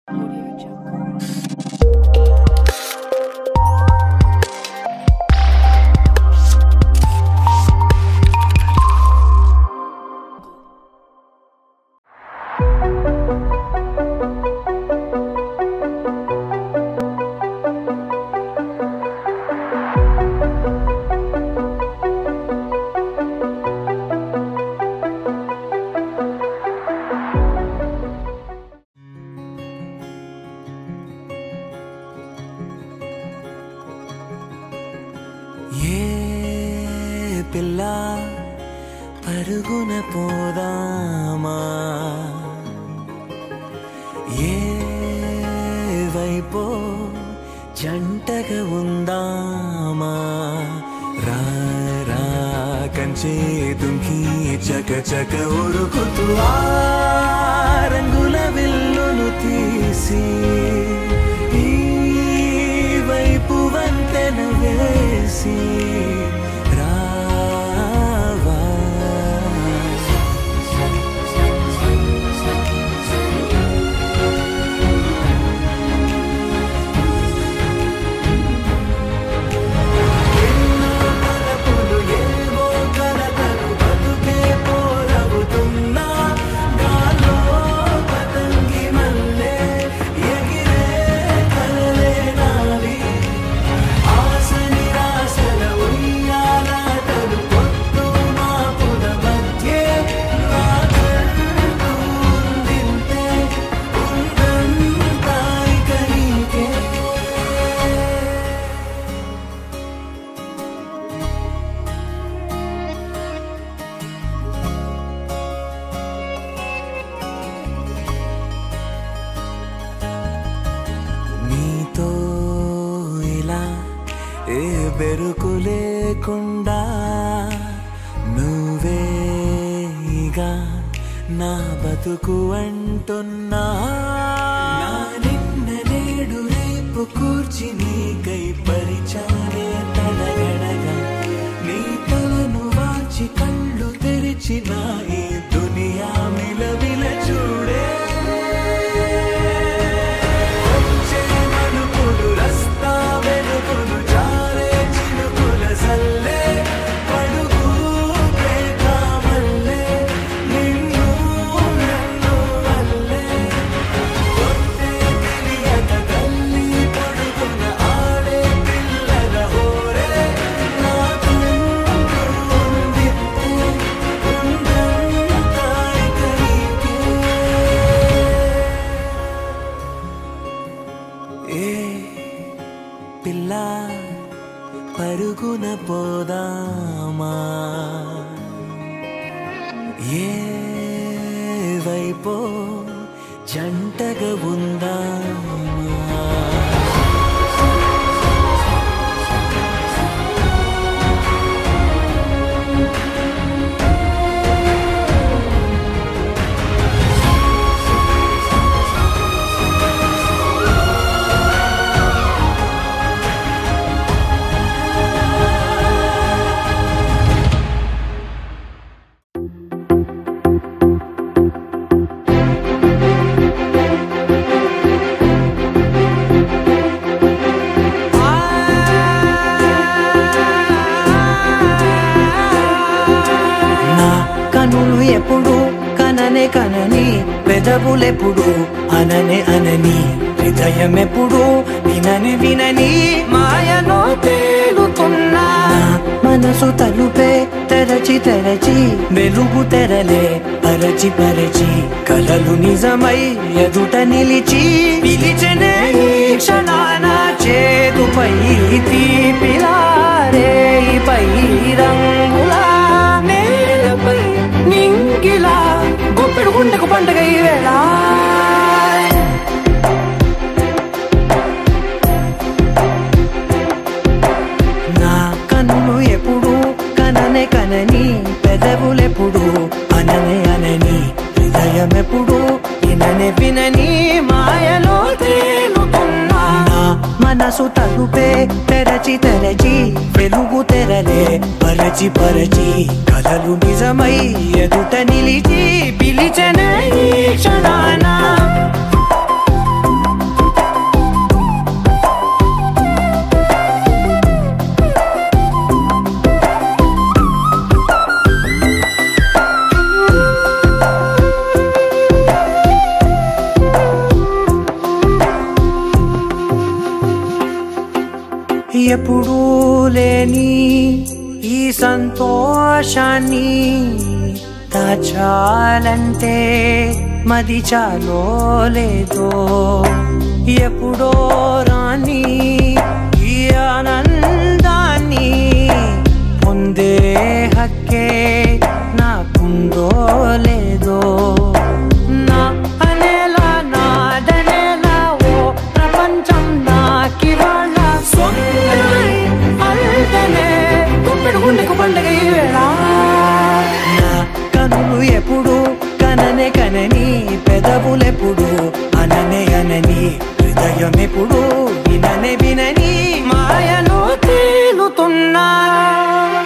Audio Jungle. ఏ పిల్ల పరుగున పోదామా ఏ వైపో జంటగా ఉందామా రా రా కంచే దుంకి చక చక ఉరుకుతూ ఆ రంగుల విల్లును తీసి ఈ వైపు వంతెన వేసి రావా ఎన్నో తలపులు ఏవో కలతలు బతుకే పోరవుతున్నా గాలో పతంగి మల్లె ఎగిరే కలలే నావి ఆశ నిరాశల ఉయ్యాలాటలు పొత్తు మాపుల మధ్యే నాకంటూ ఉందింతే ఉందంతా ఇక నీకే నీతో ఇలా ఏ బెరుకు లేకుండా నువ్వేగా నా బతుకు అంటున్నా నా నిన్న నేడు రేపు కూర్చి నీకై పరిచానే తడగడగా నీ తలను వాచి కళ్ళు తెరిచిన ఈ దునియా మిలవిల చూడే వచ్చే మలుపులు రస్తా వెలుగులు జారే చినుకుల సల్లే పడుగు ప్రేమల్లే నిన్ను నన్ను వల్లే కొట్టే తెలియక తల్లి పడుకున్న ఆడే పిల్లల హోరే నాకుంటూ ఉందితే ఉందంతా ఇక నీకే ఏ పిల్ల పరుగున పోదామా ఏ వైపో జంటగా ఉందామా నా కనులు ఎప్పుడు కననే కనని పెదవులెప్పుడు అననే అనని హృదయం ఎప్పుడు వినని వినని మాయలో తేలుతున్నా నా మనసు తలుపే తెరచి తెరచి వెలుగు తెరలే పరచి పరచి కలలు నిజమై ఎదుట నిలిచి పిలిచనే ఈ క్షణాన చేతుపై తీపిలారే పై రంగులా నేలపై నింగిలా గుప్పెడు గుండెకు పండగ ఈ వేళ నా కన్నులు ఎప్పుడు కననే కనని పెదవులెప్పుడు అననే అనని హృదయం ఎప్పుడు విననే వినని మాయలో తేలుతున్నా నా మనసు తలుపే తెరచి తెరచి వెలుగు తెరలే పరచి పరచి కలలు నిజమై ఎదుట నిలిచి పిలిచనే ఈ క్షణాన ఎప్పుడూ లేని ఈ సంతోషాన్ని దాచాలంటే మది చాలో లేదో ఎప్పుడో రాని ఈ ఆనందాన్ని పొందే హక్కే నాకుందో లేదో నా అనేలా నాదనేలా ఓ ప్రపంచం నాకివాళ్ళ సొంతమై అల్దనే గుప్పెడు గుండెకు పండగ ఈ వేళ నా కనులు ఎప్పుడు కననే కనని పెదవులెప్పుడు అననే అనని హృదయం ఎప్పుడు విననే వినని మాయలో తేలుతున్నా